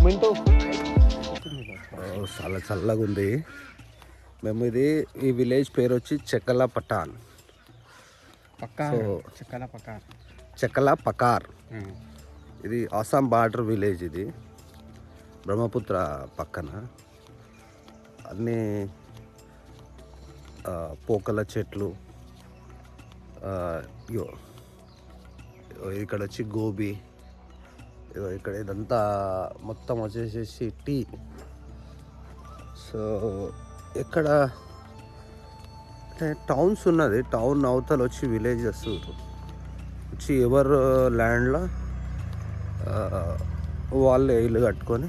మింటూ చాలా చల్లగా ఉంది మేము ఇది ఈ విలేజ్ పేరు వచ్చి చెక్కల పటాన్ పక్కా సో చెక్కల పక్కా చెక్కల పకార్ ఇది ఆసాం బార్డర్ విలేజ్ ఇది బ్రహ్మపుత్ర పక్కన అన్నీ ఆ, పోకల చెట్లు ఆ, ఇగో ఇగో ఇక్కడ వచ్చి గోబీ ఇగో ఇక్కడ ఇదంతా మొత్తం వచ్చేసేసి టీ సో ఇక్కడ అంటే టౌన్స్ ఉన్నది టౌన్ అవతల వచ్చి విలేజెస్ వచ్చి ఎవరు ల్యాండ్లో వాళ్ళే ఇల్లు కట్టుకొని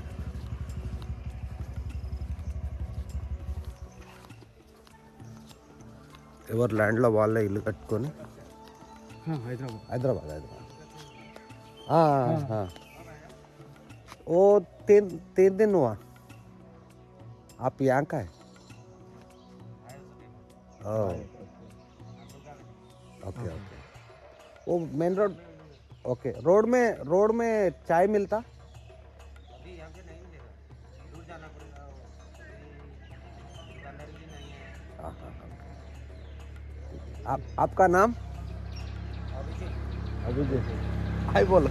ఎవరి ల్యాండ్లో వాళ్ళే ఇల్లు కట్టుకొని హైదరాబాద్ హైదరాబాద్ హైదరాబాద్ हाँ हाँ वो तीन तीन दिन हुआ आप यहाँ का है ओह, ओके ओके वो मेन रोड ओके रोड में रोड में चाय मिलता हाँ, हाँ, हाँ। आप आपका नाम अभिजीत हाय बोलो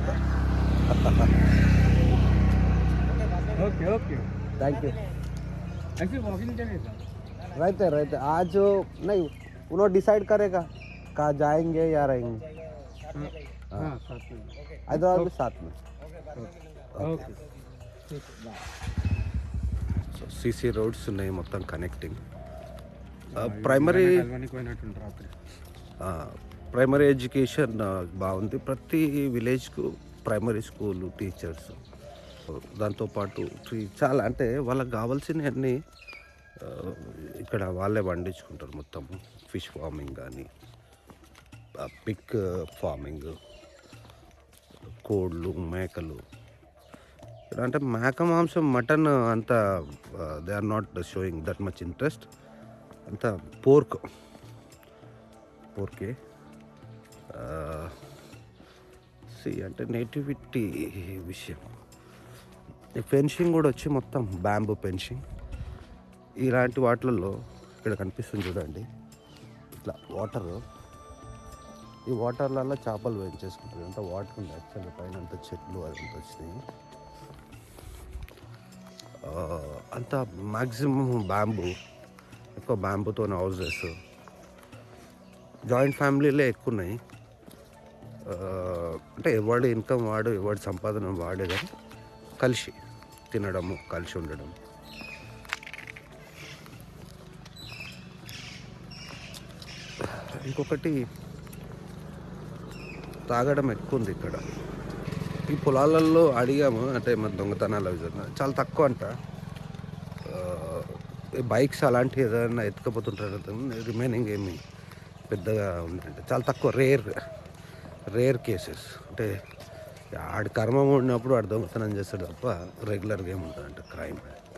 ओके ओके थैंक यू ऐसे वॉकिंग चले था रहते रहते आज नहीं उन्होंने डिसाइड करेगा कहाँ जाएंगे या रहेंगे हाँ साथ में हैदराबाद में साथ में ఓకే సో సీసీ రోడ్స్ ఉన్నాయి మొత్తం కనెక్టింగ్ ప్రైమరీ కలవనికి పోయినట్టుంటారు రాత్రి ప్రైమరీ ఎడ్యుకేషన్ బాగుంది ప్రతి విలేజ్కు ప్రైమరీ స్కూల్ టీచర్స్ దాంతోపాటు ట్రీ చాలా అంటే వాళ్ళకి కావాల్సినవన్నీ ఆ, ఇక్కడ వాళ్ళే పండించుకుంటారు మొత్తం ఫిష్ ఫార్మింగ్ కానీ పిక్ ఫార్మింగ్ కోళ్ళు మేకలు ఇక్కడ అంటే మేక మాంసం మటన్ అంత they are not showing that much interest అంత పోర్క్ పోర్కే సి అంటే నేటివిటీ విషయం ఈ ఫెన్సింగ్ కూడా వచ్చి మొత్తం బ్యాంబూ ఫెన్సింగ్ ఇలాంటి వాటిలలో ఇక్కడ కనిపిస్తుంది చూడండి ఇట్లా వాటర్ ఈ వాటర్లలో చేపలు పెంచేసుకుంటారు అంత వాటర్ ఉంది యాక్చువల్గా పైన అంత చెట్లు అదంతా వచ్చినాయి ఆ, అంత మ్యాక్సిమం బ్యాంబూ ఎక్కువ బ్యాంబూతో హౌజెస్ జాయింట్ ఫ్యామిలీలే ఎక్కువ ఉన్నాయి ఆ, అంటే ఎవడి ఇన్కమ్ వాడు ఎవడి సంపాదన వాడే కానీ కలిసి తినడము కలిసి ఉండడం ఇంకొకటి తాగడం ఎక్కువ ఉంది ఇక్కడ ఈ పొలాలలో అడిగాము అంటే మన దొంగతనాలు అవి జరుగుతున్నాయి. చాలా తక్కువ అంట ఆ, ఈ బైక్స్ అలాంటివి ఏదైనా ఎత్తుకపోతుంటారు రిమైనింగ్ ఏమి పెద్దగా ఉందంటే చాలా తక్కువ రేర్ రేర్ కేసెస్ అంటే ఆడి కర్మం ఉన్నప్పుడు ఆడు దొంగతనం చేస్తాడు తప్ప రెగ్యులర్గా ఏమి ఉంటుందంట క్రైమ్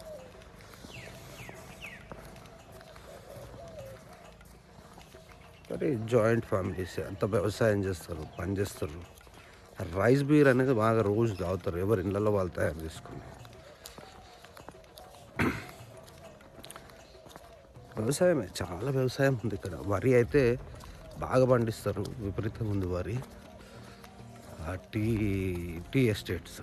మరి జాయింట్ ఫ్యామిలీస్ అంత వ్యవసాయం చేస్తారు పని చేస్తారు రైస్ బీర్ అనేది బాగా రోజు తాగుతారు ఎవరి ఇళ్ళల్లో వాళ్ళు తయారు చేసుకుని వ్యవసాయమే చాలా వ్యవసాయం ఉంది ఇక్కడ వరి అయితే బాగా పండిస్తారు విపరీతంగా ఉంది వరి ఆ టీ టీ ఎస్టేట్స్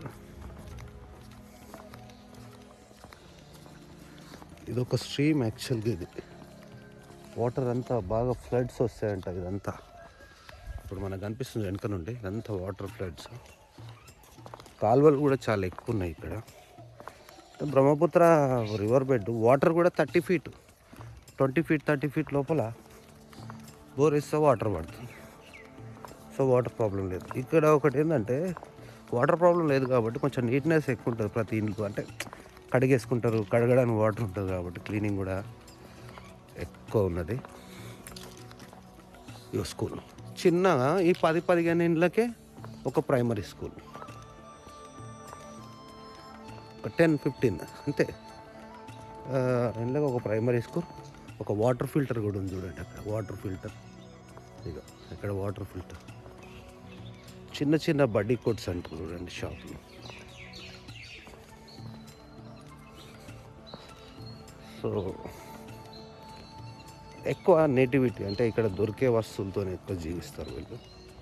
ఇది ఒక స్ట్రీమ్ యాక్చువల్గా ఇది వాటర్ అంతా బాగా ఫ్లడ్స్ వస్తాయంట ఇదంతా ఇప్పుడు మనకు కనిపిస్తుంది వెనక నుండి ఇదంతా వాటర్ ఫ్లడ్స్ కాలువలు కూడా చాలా ఎక్కువ ఉన్నాయి ఇక్కడ బ్రహ్మపుత్ర రివర్ బెడ్ వాటర్ కూడా thirty feet twenty feet thirty feet లోపల బోర్ వేస్తే వాటర్ పడుతుంది సో వాటర్ ప్రాబ్లం లేదు ఇక్కడ ఒకటి ఏంటంటే వాటర్ ప్రాబ్లం లేదు కాబట్టి కొంచెం నీట్నెస్ ఎక్కువ ఉంటుంది ప్రతి ఇంట్లో అంటే కడిగేసుకుంటారు కడగడానికి వాటర్ ఉంటుంది కాబట్టి క్లీనింగ్ కూడా ఎక్కువ ఉన్నది ఈ స్కూల్ చిన్నగా ఈ పది పదిహేను ఇండ్లకే ఒక ప్రైమరీ స్కూల్ ఒక టెన్ ఫిఫ్టీన్ అంతే ఆ, ఇండ్లకు ఒక ప్రైమరీ స్కూల్ ఒక వాటర్ ఫిల్టర్ కూడా ఉంది చూడండి అక్కడ వాటర్ ఫిల్టర్ ఇక ఇక్కడ వాటర్ ఫిల్టర్ చిన్న చిన్న బడ్డీ కోట్స్ అంటారు చూడండి షాప్లో సో ఎక్కువ నేటివిటీ అంటే ఇక్కడ దొరికే వస్తువులతో ఎక్కువ జీవిస్తారు వీళ్ళు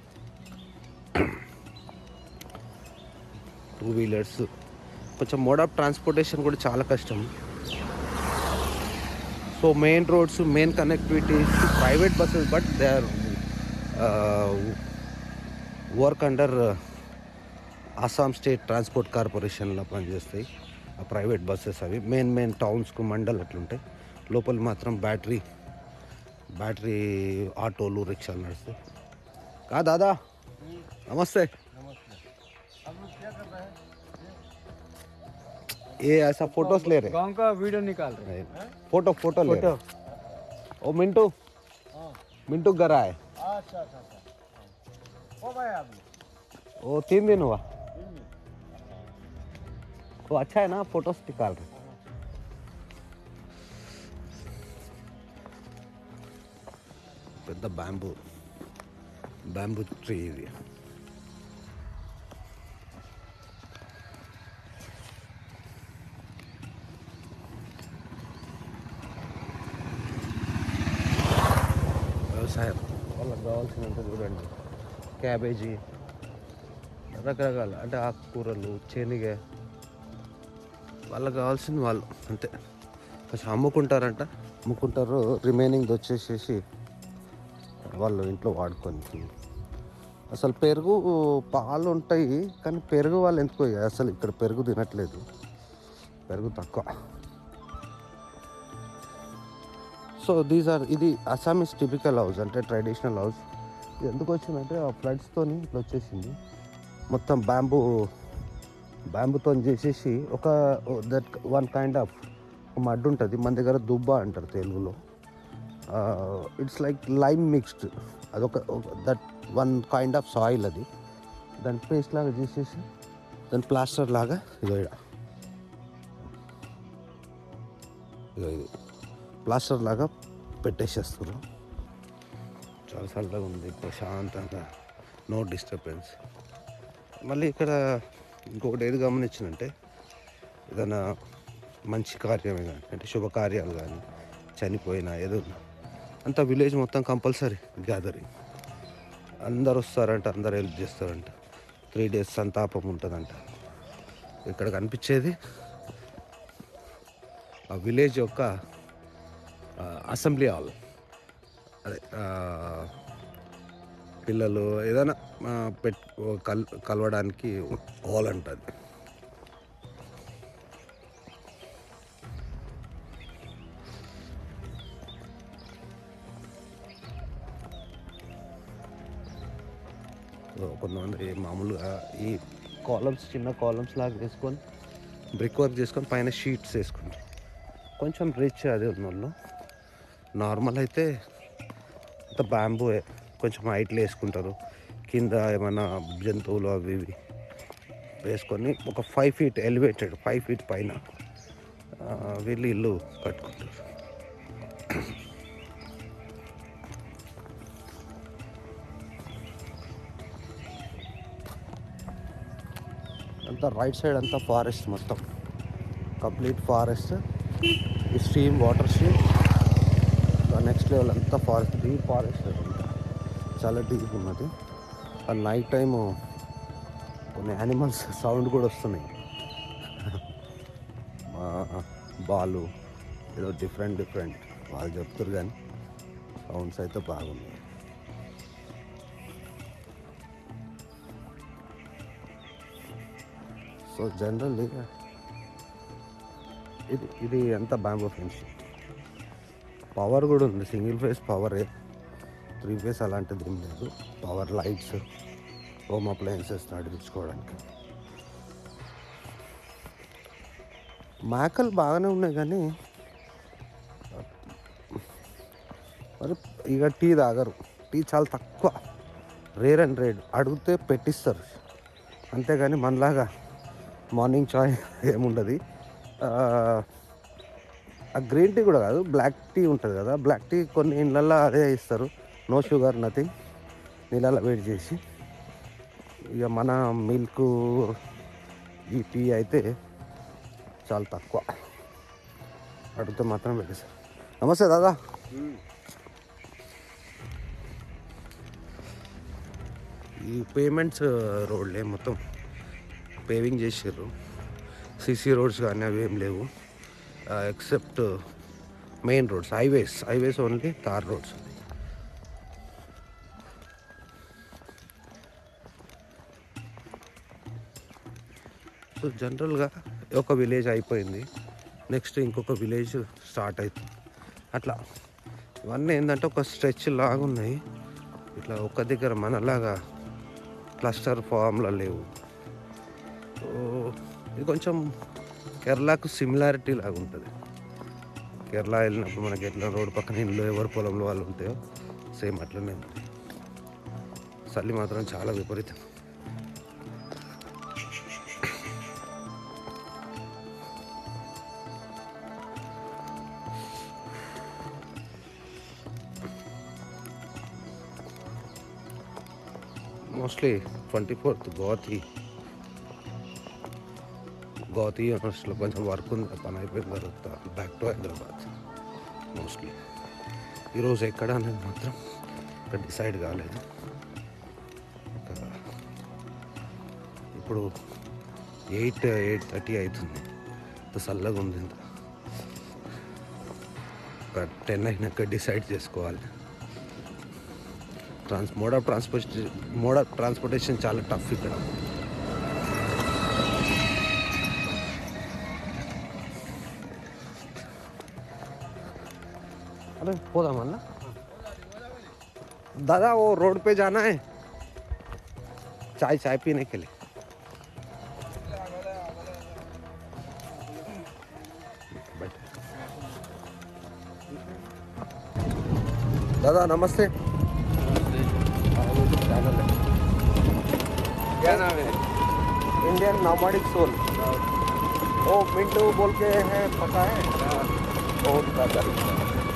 టూ వీలర్స్ కొంచెం మోడ్ ఆఫ్ ట్రాన్స్పోర్టేషన్ కూడా చాలా కష్టం so main roads main connectivity private buses but they are work under Assam state transport కార్పొరేషన్లో పనిచేస్తాయి ఆ ప్రైవేట్ బస్సెస్ అవి మెయిన్ మెయిన్ టౌన్స్కు మండల్ అట్లుంటాయి లోపల మాత్రం బ్యాటరీ బ్యాటరీ ఆటోలు రిక్షాలు నడుస్తాయి కా దాదా నమస్తే ये ऐसा फोटोस ले रहे गांव का वीडियो निकाल रहे हैं फोटो फोटो ले रहे हैं। ओ मिंटू मिंटू घर आए अच्छा अच्छा अच्छा ओ भाई आप वो तीन दिन हुआ वो अच्छा है ना फोटोस निकाल रहे పెద్ద బ్యాంబూ బ్యాంబూ ట్రీ ఇది వ్యవసాయం వాళ్ళకి కావాల్సినంత చూడండి క్యాబేజీ రకరకాల అంటే ఆకుకూరలు శనగ వాళ్ళకి కావాల్సింది వాళ్ళు అంతే కొంచెం అమ్ముకుంటారంట అమ్ముకుంటారు రిమైనింగ్ వచ్చేసేసి వాళ్ళు ఇంట్లో వాడుకొని అసలు పెరుగు పాలు ఉంటాయి కానీ పెరుగు వాళ్ళు ఎందుకో అసలు ఇక్కడ పెరుగు తినట్లేదు పెరుగు తక్కువ సో దీస్ ఆర్ ఇది అస్సామీస్ టిపికల్ హౌస్ అంటే ట్రెడిషనల్ హౌస్ ఇది ఎందుకు వచ్చిందంటే ఆ ఫ్లడ్స్తో ఇట్లా వచ్చేసింది మొత్తం బ్యాంబూ బ్యాంబూతో చేసేసి ఒక that one kind of mud ఉంటుంది మన దగ్గర దుబ్బ అంటారు తెలుగులో ఇట్స్ లైక్ లైమ్ మిక్స్డ్ అదొక that one kind of soil అది దాని పేస్ట్ లాగా చేసేసి దాని ప్లాస్టర్ లాగా ఇదో ఈడ. ఇదో ఇది ప్లాస్టర్ లాగా పెట్టేసేస్తారు చాలా చల్లగా ఉంది ప్రశాంతంగా నో డిస్టర్బెన్స్ మళ్ళీ ఇక్కడ ఇంకొకటి ఏది గమనించినంటే ఏదైనా మంచి కార్యమే కానీ అంటే శుభకార్యాలు కానీ చనిపోయినా ఏదో ఉన్నా, అంతా విలేజ్ మొత్తం కంపల్సరీ గ్యాదరింగ్ అందరు వస్తారంట అందరు హెల్ప్ చేస్తారంట త్రీ డేస్ సంతాపం ఉంటుందంట ఇక్కడ కనిపించేది ఆ విలేజ్ యొక్క ఆ, అసెంబ్లీ హాల్ అదే ఆ, పిల్లలు ఏదైనా ఆ, పెట్ కల్ కలవడానికి హాల్ అంటుంది సో కొంతమంది మామూలుగా ఈ కాలమ్స్ చిన్న కాలమ్స్ లాగా వేసుకొని బ్రిక్ వర్క్ చేసుకొని పైన షీట్స్ వేసుకుంటారు కొంచెం రిచ్ అది ఉన్న వాళ్ళు నార్మల్ అయితే అంత బ్యాంబూ కొంచెం హైట్లో వేసుకుంటారు కింద ఏమైనా జంతువులు అవి ఇవి వేసుకొని ఒక five feet elevated five feet పైన ఆ, వీళ్ళు ఇల్లు కట్టుకుంటారు అంతా రైట్ సైడ్ అంతా ఫారెస్ట్ మొత్తం కంప్లీట్ ఫారెస్ట్ ఈ stream water stream next level అంతా ఫారెస్ట్ డీప్ ఫారెస్ట్ అంతా చాలా డీప్ ఉన్నది ఆ నైట్ టైము కొన్ని యానిమల్స్ సౌండ్ కూడా వస్తున్నాయి ఆ, బాలు ఏదో డిఫరెంట్ డిఫరెంట్ వాళ్ళు చెప్తారు కానీ సౌండ్స్ అయితే బాగున్నాయి సో జనరల్లీ ఇది ఇది అంతా బ్యాంబో ఫెన్స్ పవర్ కూడా ఉంది సింగిల్ ఫేస్ పవరే త్రీ ఫేస్ అలాంటిది ఏం లేదు పవర్ లైట్స్ హోమ్ అప్లయన్సెస్ నడిపించుకోవడానికి మేకలు బాగానే ఉన్నాయి కానీ మరి ఇక టీ తాగరు టీ చాలా తక్కువ రేర్ అండ్ రేడ్ అడిగితే పెట్టిస్తారు అంతేగాని మనలాగా మార్నింగ్ చాయ్ ఏముండదు ఆ గ్రీన్ టీ కూడా కాదు బ్లాక్ టీ ఉంటుంది కదా బ్లాక్ టీ కొన్ని ఇళ్ళల్లో అదే ఇస్తారు నో షుగర్ నథింగ్ నీళ్ళలో వేడి చేసి ఇక మన మిల్క్ ఈ టీ అయితే చాలా తక్కువ అడిగితే మాత్రం పెట్టేసారు నమస్తే దాదా ఈ పేమెంట్స్ రోడ్లే మొత్తం పేవింగ్ చేసారు సిసి రోడ్స్ కానీ అవి ఏం లేవు except main roads highways highways only tar roads so జనరల్గా ఒక విలేజ్ అయిపోయింది నెక్స్ట్ ఇంకొక విలేజ్ స్టార్ట్ అవుతుంది అట్లా ఇవన్నీ ఏంటంటే ఒక స్ట్రెచ్ లాగా ఉన్నాయి ఇట్లా ఒక దగ్గర మనలాగా క్లస్టర్ ఫామ్లో లేవు సో ఇది కొంచెం కేరళకు సిమిలారిటీ లాగా ఉంటుంది కేరళ వెళ్ళినప్పుడు మనకి ఎట్లా రోడ్డు పక్కన ఇల్లు ఎవరి పొలంలో వాళ్ళు ఉంటాయో సేమ్ అట్లనే ఉంది చలి మాత్రం చాలా విపరీతం మోస్ట్లీ ట్వంటీ ఫోర్త్ గోతి గోతి యూనివర్సిటీలో కొంచెం వర్క్ ఉంది పని అయిపోయిన తర్వాత బ్యాక్ టు హైదరాబాద్ మోస్ట్లీ ఈరోజు ఎక్కడ అనేది మాత్రం ఇంకా డిసైడ్ కాలేదు ఇంకా ఇప్పుడు ఎయిట్ ఎయిట్ థర్టీ అవుతుంది ఇంత చల్లగా ఉంది ఇంత ఒక టెన్ అయినాక డిసైడ్ చేసుకోవాలి trans mode of transportation mode of transportation చాలా టఫ్ ఇక్కడ अरे పోదాం అన్న दादा वो रोड पे जाना है चाय चाय पीने के लिए बैठे। दादा नमस्ते चैनल है क्या नाम है इंडियन नॉमैडिक सोल ओ मिंटू बोल के है पता है बहुत ज्यादा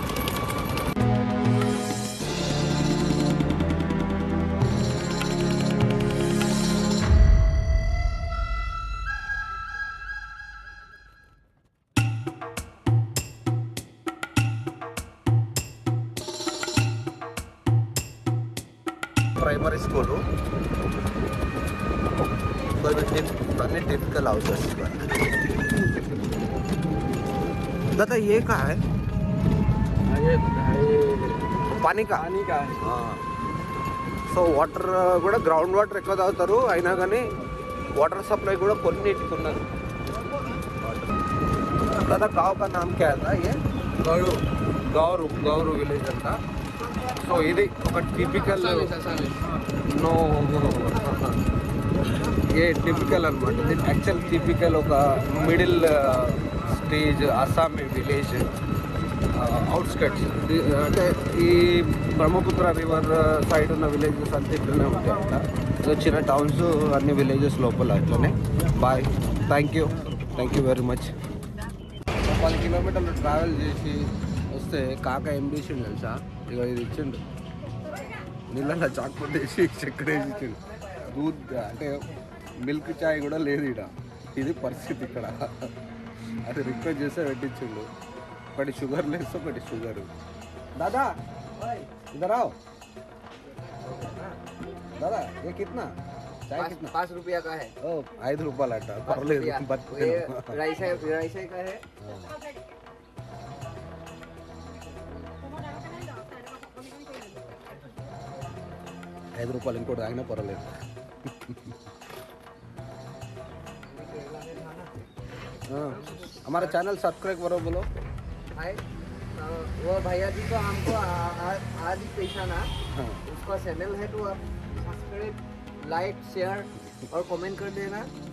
ప్రైమరీ స్కూలు సో ఇవి టిప్ అన్ని టిపికల్ హౌసెస్ दादा ये कहाँ है ये पानी का पानी का है సో వాటర్ కూడా గ్రౌండ్ వాటర్ ఎక్కువ తాగుతారు అయినా కానీ వాటర్ సప్లై కూడా కొన్నిటికి ఉన్నది దాదా గావ్ కా నామ్ క్యా है ये गौरू గౌరు గౌరు విలేజ్ అంట సో ఇది ఒక టిపికల్ నో ఏ టిపికల్ అనమాట ఇది యాక్చువల్ టిపికల్ ఒక middle stage Assami village outskirts అంటే ఈ బ్రహ్మపుత్ర రివర్ సైడ్ ఉన్న విలేజెస్ అంతా ఇట్లనే ఉంటాయంట సో చిన్న టౌన్స్ అన్ని విలేజెస్ లోపల అట్లనే bye thank you thank you very much పది కిలోమీటర్లు ట్రావెల్ చేసి వస్తే కాక ఏం చేసిండు తెలుసా ఇక ఇది ఇచ్చిండు నీళ్ళలో చాక్పొట్ వేసి చక్కెర వేసి ఇచ్చిండు దూద్ అంటే మిల్క్ చాయ్ కూడా లేదు ఇక్కడ ఇది పరిస్థితి ఇక్కడ అది రిక్వెస్ట్ చేస్తే పెట్టించిండు ఒకటి షుగర్ లెస్ ఒకటి షుగర్ దాదా ఇదరావు దాదా ఏ కిట్నా చాయ్ पाँच కిట్నా पाँच रुपया का है ఓ ఐదు రూపాయలు అంట పర్లేదు रुपया। బతికే ये राइस है राइस है का है ఐదు రూపాయలు ఇంకోటి తాగినా పర్వాలేదు हाँ, हमारा चैनल सब्सक्राइब करो बोलो भाई अ, वो भैया जी को हमको आ- आ- आज ही पहचाना हाँ उसका चैनल है तो आप सब्सक्राइब लाइक शेयर और कमेंट कर देना